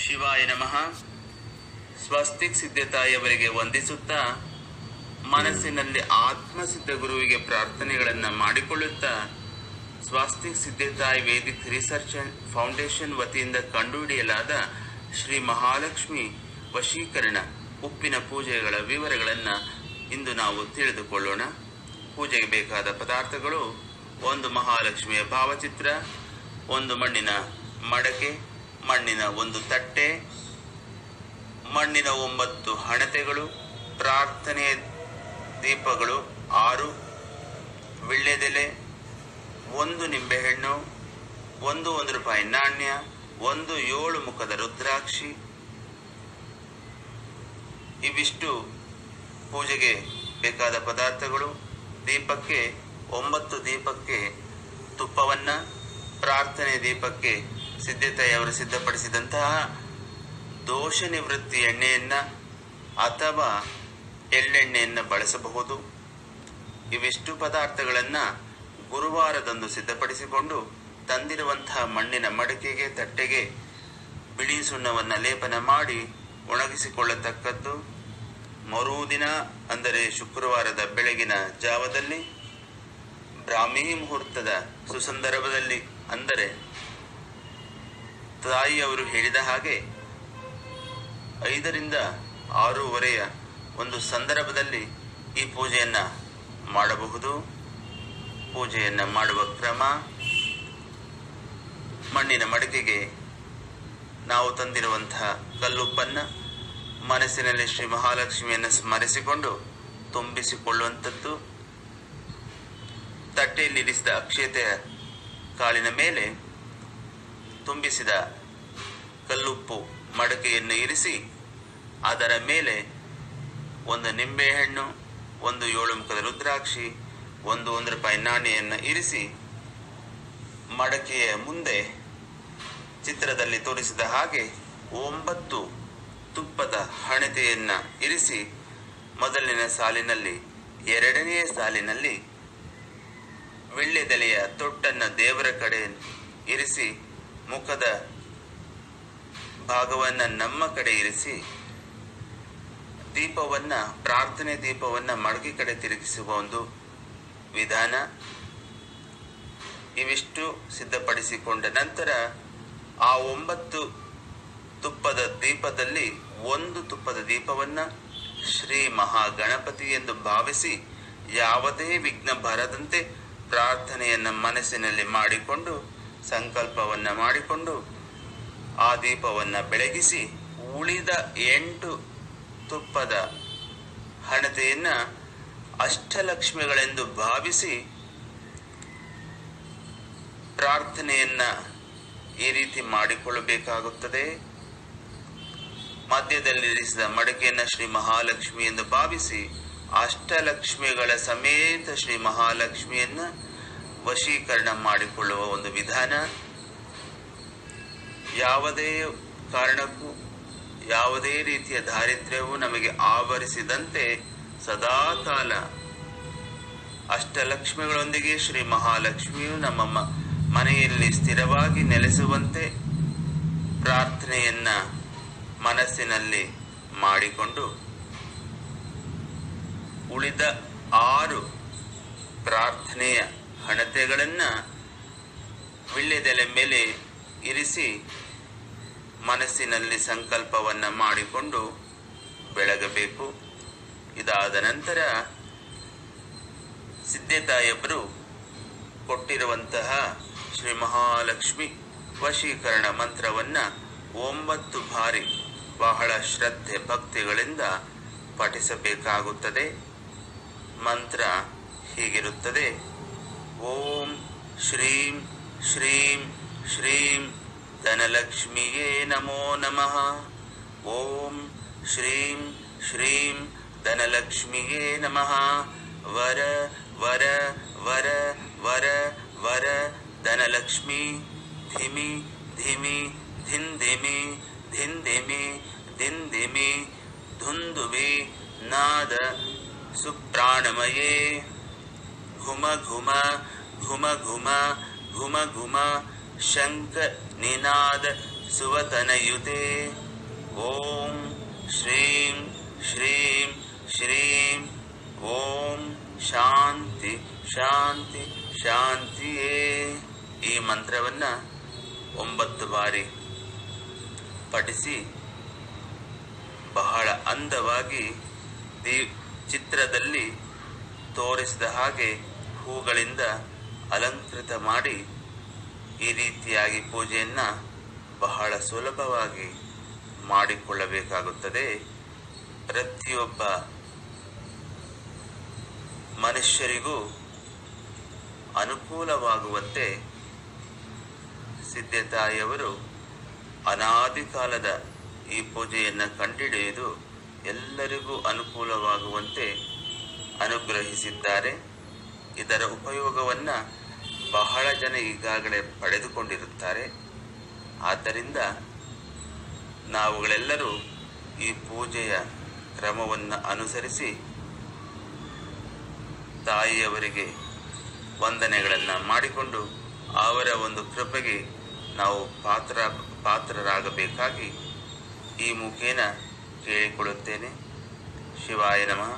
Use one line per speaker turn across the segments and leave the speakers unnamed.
ಶಿವಾಯ ನಮಃ ಸ್ವಸ್ತಿಕ್ ಸಿದ್ಧತಾಯಿಯವರಿಗೆ ವಂದಿಸುತ್ತಾ ಮನಸ್ಸಿನಲ್ಲಿ ಆತ್ಮಸಿದ್ಧ ಗುರುವಿಗೆ ಪ್ರಾರ್ಥನೆಗಳನ್ನ ಮಾಡಿಕೊಳ್ಳುತ್ತಾ Swastik Siddhatai Vedic research and foundation ವತಿಯಿಂದ ಕಂಡುಹಿಡಿಯಲಾದ ಶ್ರೀ ಮಹಾಲಕ್ಷ್ಮಿ ವಶೀಕರಣ ಉಪ್ಪಿನ ಪೂಜೆಗಳ ವಿವರಗಳನ್ನು ಇಂದು ನಾವು ತಿಳಿದುಕೊಳ್ಳೋಣ ಪೂಜೆಗೆ ಬೇಕಾದ ಪದಾರ್ಥಗಳು ಒಂದು ಮಹಾಲಕ್ಷ್ಮಿಯ ಭಾವಚಿತ್ರ ಒಂದು ಮಣ್ಣಿನ ಮಡಕೆ ಮಣ್ಣಿನ ಒಂದು ತಟ್ಟೆ ಮಣ್ಣಿನ ಒಂಬತ್ತು ಹಣತೆಗಳು ಪ್ರಾರ್ಥನೆ ದೀಪಗಳು ಆರು ವಿಳ್ಳೆದೆಲೆ ಒಂದು ನಿಂಬೆಹಣ್ಣು ಒಂದು ಒಂದು ರೂಪಾಯಿ ನಾಣ್ಯ ಒಂದು ಏಳು ಮುಖದ ರುದ್ರಾಕ್ಷಿ ಇವಿಷ್ಟು ಪೂಜೆಗೆ ಬೇಕಾದ ಪದಾರ್ಥಗಳು ದೀಪಕ್ಕೆ ಒಂಬತ್ತು ದೀಪಕ್ಕೆ ತುಪ್ಪವನ್ನ ಪ್ರಾರ್ಥನೆ ದೀಪಕ್ಕೆ ಸಿದ್ಧತೆಯವರು ಸಿದ್ಧಪಡಿಸಿದಂತಹ ದೋಷ ನಿವೃತ್ತಿ ಎಣ್ಣೆಯನ್ನ ಅಥವಾ ಎಳ್ಳೆಣ್ಣೆಯನ್ನು ಬಳಸಬಹುದು ಇವಿಷ್ಟು ಪದಾರ್ಥಗಳನ್ನ ಗುರುವಾರದಂದು ಸಿದ್ಧಪಡಿಸಿಕೊಂಡು ತಂದಿರುವಂತಹ ಮಣ್ಣಿನ ಮಡಿಕೆಗೆ ತಟ್ಟೆಗೆ ಬಿಳಿ ಸುಣ್ಣವನ್ನು ಲೇಪನ ಮಾಡಿ ಒಣಗಿಸಿಕೊಳ್ಳತಕ್ಕದ್ದು ಮರುದಿನ ಅಂದರೆ ಶುಕ್ರವಾರದ ಬೆಳಗಿನ ಜಾವದಲ್ಲಿ ಬ್ರಾಹ್ಮಿ ಮುಹೂರ್ತದ ಸುಸಂದರ್ಭದಲ್ಲಿ ಅಂದರೆ ತಾಯಿಯವರು ಹೇಳಿದ ಹಾಗೆ ಐದರಿಂದ ಆರೂವರೆಯ ಒಂದು ಸಂದರ್ಭದಲ್ಲಿ ಈ ಪೂಜೆಯನ್ನ ಮಾಡಬಹುದು ಪೂಜೆಯನ್ನ ಮಾಡುವ ಕ್ರಮ ಮಣ್ಣಿನ ಮಡಿಕೆಗೆ ನಾವು ತಂದಿರುವಂತಹ ಕಲ್ಲುಪ್ಪನ್ನ ಮನಸ್ಸಿನಲ್ಲಿ ಶ್ರೀ ಮಹಾಲಕ್ಷ್ಮಿಯನ್ನು ಸ್ಮರಿಸಿಕೊಂಡು ತುಂಬಿಸಿಕೊಳ್ಳುವಂಥದ್ದು ತಟ್ಟೆಯಲ್ಲಿ ಇರಿಸಿದ ಅಕ್ಷತೆಯ ಕಾಳಿನ ಮೇಲೆ ತುಂಬಿಸಿದ ಕಲ್ಲುಪ್ಪು ಮಡಕೆಯನ್ನು ಇರಿಸಿ ಅದರ ಮೇಲೆ ಒಂದು ನಿಂಬೆಹಣ್ಣು ಒಂದು ಏಳು ಮುಖದ ರುದ್ರಾಕ್ಷಿ ಒಂದು ಒಂದು ರೂಪಾಯಿ ನಾಣ್ಯವನ್ನು ಇರಿಸಿ ಮಡಕೆಯ ಮುಂದೆ ಚಿತ್ರದಲ್ಲಿ ತೋರಿಸಿದ ಹಾಗೆ ಒಂಬತ್ತು ತುಪ್ಪದ ಹಣತೆಯನ್ನ ಇರಿಸಿ ಮೊದಲಿನ ಸಾಲಿನಲ್ಲಿ ಎರಡನೆಯ ಸಾಲಿನಲ್ಲಿ ವಿಳ್ಳೆದೆಲೆಯ ತೊಟ್ಟನ್ನ ದೇವರ ಕಡೆ ಇರಿಸಿ ಮುಖದ ಭಾಗವನ್ನ ನಮ್ಮ ಕಡೆ ಇರಿಸಿ ದೀಪವನ್ನ ಪ್ರಾರ್ಥನೆ ದೀಪವನ್ನ ಮಡಕೆ ಕಡೆ ತಿರುಗಿಸುವ ಒಂದು ವಿಧಾನ ಇವಿಷ್ಟು ಸಿದ್ಧಪಡಿಸಿಕೊಂಡ ನಂತರ ಆ ಒಂಬತ್ತು ತುಪ್ಪದ ದೀಪದಲ್ಲಿ ಒಂದು ತುಪ್ಪದ ದೀಪವನ್ನ ಶ್ರೀ ಮಹಾಗಣಪತಿ ಎಂದು ಭಾವಿಸಿ ಯಾವುದೇ ವಿಘ್ನ ಬರದಂತೆ ಪ್ರಾರ್ಥನೆಯನ್ನ ಮನಸ್ಸಿನಲ್ಲಿ ಮಾಡಿಕೊಂಡು ಸಂಕಲ್ಪವನ್ನ ಮಾಡಿಕೊಂಡು ಆ ದೀಪವನ್ನ ಬೆಳಗಿಸಿ ಉಳಿದ ಎಂಟು ತುಪ್ಪದ ಹಣತೆಯನ್ನ ಅಷ್ಟಲಕ್ಷ್ಮಿಗಳೆಂದು ಭಾವಿಸಿ ಪ್ರಾರ್ಥನೆಯನ್ನ ಈ ರೀತಿ ಮಾಡಿಕೊಳ್ಳಬೇಕಾಗುತ್ತದೆ ಮಧ್ಯದಲ್ಲಿರಿಸಿದ ಮಡಕೆಯನ್ನ ಶ್ರೀ ಮಹಾಲಕ್ಷ್ಮಿ ಎಂದು ಭಾವಿಸಿ ಅಷ್ಟಲಕ್ಷ್ಮಿಗಳ ಸಮೇತ ಶ್ರೀ ಮಹಾಲಕ್ಷ್ಮಿಯನ್ನ ವಶೀಕರಣ ಮಾಡಿಕೊಳ್ಳುವ ಒಂದು ವಿಧಾನ ಯಾವುದೇ ಕಾರಣಕ್ಕೂ ಯಾವುದೇ ರೀತಿಯ ದಾರಿದ್ರ್ಯವು ನಮಗೆ ಆವರಿಸಿದಂತೆ ಸದಾಕಾಲ ಅಷ್ಟಲಕ್ಷ್ಮಿಗಳೊಂದಿಗೆ ಶ್ರೀ ಮಹಾಲಕ್ಷ್ಮಿಯು ನಮ್ಮ ಮ- ಮನೆಯಲ್ಲಿ ಸ್ಥಿರವಾಗಿ ನೆಲೆಸುವಂತೆ ಪ್ರಾರ್ಥನೆಯನ್ನ ಮನಸ್ಸಿನಲ್ಲಿ ಮಾಡಿಕೊಂಡು ಉಳಿದ ಆರು ಪ್ರಾರ್ಥನೆಯ ಹಣತೆಗಳನ್ನ ವಿಳ್ಳೆದೆಲೆ ಮೇಲೆ ಇರಿಸಿ ಮನಸ್ಸಿನಲ್ಲಿ ಸಂಕಲ್ಪವನ್ನ ಮಾಡಿಕೊಂಡು ಬೆಳಗಬೇಕು ಇದಾದ ನಂತರ ಸಿದ್ಧತಾಯೊಬ್ಬರು ಕೊಟ್ಟಿರುವಂತಹ ಶ್ರೀ ಮಹಾಲಕ್ಷ್ಮಿ ವಶೀಕರಣ ಮಂತ್ರವನ್ನ ಒಂಬತ್ತು ಬಾರಿ ಬಹಳ ಶ್ರದ್ಧೆ ಭಕ್ತಿಗಳಿಂದ ಪಠಿಸಬೇಕಾಗುತ್ತದೆ ಮಂತ್ರ ಹೀಗಿರುತ್ತದೆ ಓಂ ಶ್ರೀಂ ಶ್ರೀಂ ಶ್ರೀಂ ಧನಲಕ್ಷ್ಮಿಯೇ ನಮೋ ನಮಃ ಓಂ ಶ್ರೀಂ ಶ್ರೀಂ ಧನಲಕ್ಷ್ಮಿಯೇ ನಮಃ ವರ ವರ ವರ ವರ ವರ ಧನಲಕ್ಷ್ಮಿ ಧಿಮಿ ಧಿಮಿ ಧಿನ್ ಧಿಮಿ ಧಿನ್ ಧಿಮಿ ದಿನ್ ಧಿಮಿ ಧುಂದುಬಿ ನಾದ ಸುಪ್ರಾಣಮಯೇ ಘುಮ ಘುಮ ಘುಮ ಘುಮ ಘುಮ ಘುಮ ಶಂಕ ನಿನಾದ ಸುವತನಯುತೆ ಓಂ ಶ್ರೀಂ ಶ್ರೀಂ ಶ್ರೀಂ ಓಂ ಶಾಂತಿ ಶಾಂತಿ ಶಾಂತಿಯೇ ಈ ಮಂತ್ರವನ್ನ ಒಂಬತ್ತು ಬಾರಿ ಪಠಿಸಿ ಬಹಳ ಅಂದವಾಗಿ ದಿ ಚಿತ್ರದಲ್ಲಿ ತೋರಿಸಿದ ಹಾಗೆ ಹೂಗಳಿಂದ ಅಲಂಕೃತ ಮಾಡಿ ಈ ರೀತಿಯಾಗಿ ಪೂಜೆಯನ್ನ ಬಹಳ ಸುಲಭವಾಗಿ ಮಾಡಿಕೊಳ್ಳಬೇಕಾಗುತ್ತದೆ ಪ್ರತಿಯೊಬ್ಬ ಮನುಷ್ಯರಿಗೂ ಅನುಕೂಲವಾಗುವಂತೆ ಸಿದ್ಧತಾಯಿಯವರು ಅನಾದಿ ಕಾಲದ ಈ ಪೂಜೆಯನ್ನು ಕಂಡುಹಿಡಿಯುವುದು ಎಲ್ಲರಿಗೂ ಅನುಕೂಲವಾಗುವಂತೆ ಅನುಗ್ರಹಿಸಿದ್ದಾರೆ ಇದರ ಉಪಯೋಗವನ್ನು ಬಹಳ ಜನ ಈಗಾಗಲೇ ಪಡೆದುಕೊಂಡಿರುತ್ತಾರೆ ಆದ್ದರಿಂದ ನಾವುಗಳೆಲ್ಲರೂ ಈ ಪೂಜೆಯ ಕ್ರಮವನ್ನು ಅನುಸರಿಸಿ ತಾಯಿಯವರಿಗೆ ವಂದನೆಗಳನ್ನು ಮಾಡಿಕೊಂಡು ಅವರ ಒಂದು ಕೃಪೆಗೆ ನಾವು ಪಾತ್ರ ಪಾತ್ರರಾಗಬೇಕಾಗಿ ಈ ಮುಖೇನ ಕೇಳಿಕೊಳ್ಳುತ್ತೇನೆ ಶಿವಾಯ ನಮಃ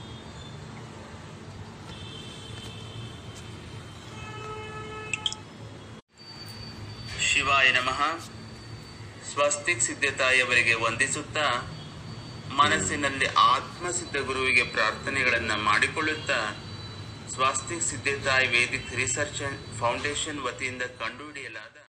ಶಿವಾಯ ನಮಃ ಸ್ವಸ್ತಿಕ್ ಸಿದ್ಧತಾಯಿಯವರಿಗೆ ವಂದಿಸುತ್ತಾ ಮನಸ್ಸಿನಲ್ಲಿ ಆತ್ಮಸಿದ್ಧ ಗುರುವಿಗೆ ಪ್ರಾರ್ಥನೆಗಳನ್ನು ಮಾಡಿಕೊಳ್ಳುತ್ತಾ Swastik Siddhatai Vedic research foundation ವತಿಯಿಂದ ಕಂಡುಹಿಡಿಯಲಾದ